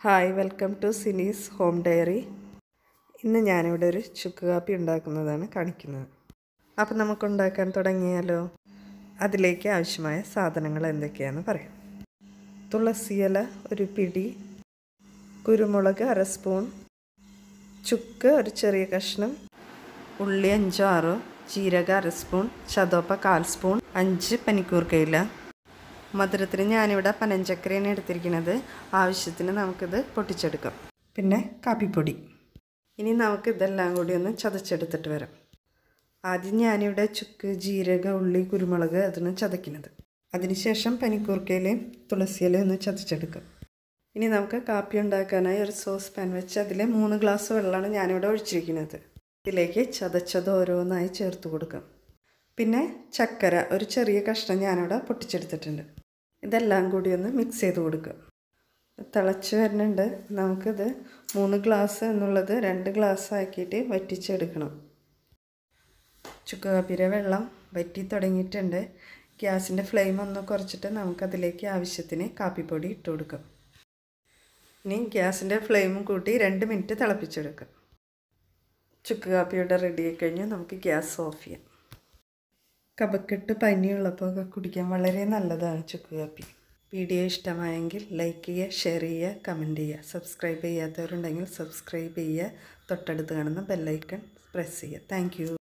hi welcome to Sini's home diary ഇന്ന് ഞാനിവിടെ ഒരു ചുക്ക് കാപ്പി ഉണ്ടാക്കുന്നതാണ് കാണിക്കുന്നത് അപ്പം നമുക്ക് ഉണ്ടാക്കാൻ തുടങ്ങിയാലോ അതിലേക്ക് ആവശ്യമായ സാധനങ്ങൾ എന്തൊക്കെയാണെന്ന് പറയാം തുളസിയില ഒരു പിടി കുരുമുളക് അര സ്പൂൺ ചുക്ക് ഒരു ചെറിയ കഷ്ണം ഉള്ളി അഞ്ചോ ആറോ ജീരക അര സ്പൂൺ ചതോപ്പ കാൽ സ്പൂൺ അഞ്ച് പനിക്കൂർക്കയില മധുരത്തിന് ഞാനിവിടെ പനഞ്ചക്കരയാണ് എടുത്തിരിക്കുന്നത് ആവശ്യത്തിന് നമുക്കിത് പൊട്ടിച്ചെടുക്കാം പിന്നെ കാപ്പിപ്പൊടി ഇനി നമുക്ക് ഇതെല്ലാം കൂടി ഒന്ന് ചതച്ചെടുത്തിട്ട് വരാം ആദ്യം ഞാനിവിടെ ചുക്ക് ജീരക ഉള്ളി കുരുമുളക് അതൊന്ന് ചതയ്ക്കുന്നത് അതിനുശേഷം പനിക്കൂർക്കയിലയും തുളസിയിലയും ഒന്ന് ചതച്ചെടുക്കാം ഇനി നമുക്ക് കാപ്പി ഉണ്ടാക്കാനായി ഒരു സോസ് പാൻ വെച്ച് അതിൽ മൂന്ന് ഗ്ലാസ് വെള്ളമാണ് ഞാനിവിടെ ഒഴിച്ചിരിക്കുന്നത് ഇതിലേക്ക് ചതച്ചത് ഓരോന്നായി ചേർത്ത് കൊടുക്കാം പിന്നെ ചക്കര ഒരു ചെറിയ കഷ്ണം ഞാനിവിടെ പൊട്ടിച്ചെടുത്തിട്ടുണ്ട് ഇതെല്ലാം കൂടി ഒന്ന് മിക്സ് ചെയ്ത് കൊടുക്കുക തിളച്ച് വരുന്നുണ്ട് നമുക്കിത് മൂന്ന് ഗ്ലാസ് എന്നുള്ളത് രണ്ട് ഗ്ലാസ് ആക്കിയിട്ട് വറ്റിച്ചെടുക്കണം ചുക്ക് കാപ്പിയുടെ വെള്ളം വറ്റി തുടങ്ങിയിട്ടുണ്ട് ഗ്യാസിൻ്റെ ഫ്ലെയിം ഒന്ന് കുറച്ചിട്ട് നമുക്കതിലേക്ക് ആവശ്യത്തിന് കാപ്പിപ്പൊടി ഇട്ട് കൊടുക്കാം ഇനി ഗ്യാസിൻ്റെ ഫ്ലെയിമും കൂട്ടി രണ്ട് മിനിറ്റ് തിളപ്പിച്ചെടുക്കാം ചുക്ക് കാപ്പിയുടെ റെഡി ആയി കഴിഞ്ഞാൽ നമുക്ക് ഗ്യാസ് ഓഫ് ചെയ്യാം കഫക്കെട്ട് പനിയുള്ളപ്പോൾ ഒക്കെ കുടിക്കാൻ വളരെ നല്ലതാണ് ചുക്ക് കാപ്പി വീഡിയോ ഇഷ്ടമായെങ്കിൽ ലൈക്ക് ചെയ്യുക ഷെയർ ചെയ്യുക കമൻറ്റ് ചെയ്യുക സബ്സ്ക്രൈബ് ചെയ്യാത്തവരുണ്ടെങ്കിൽ സബ്സ്ക്രൈബ് ചെയ്യുക തൊട്ടടുത്ത് കാണുന്ന ബെല്ലൈക്കൺ പ്രസ് ചെയ്യുക താങ്ക്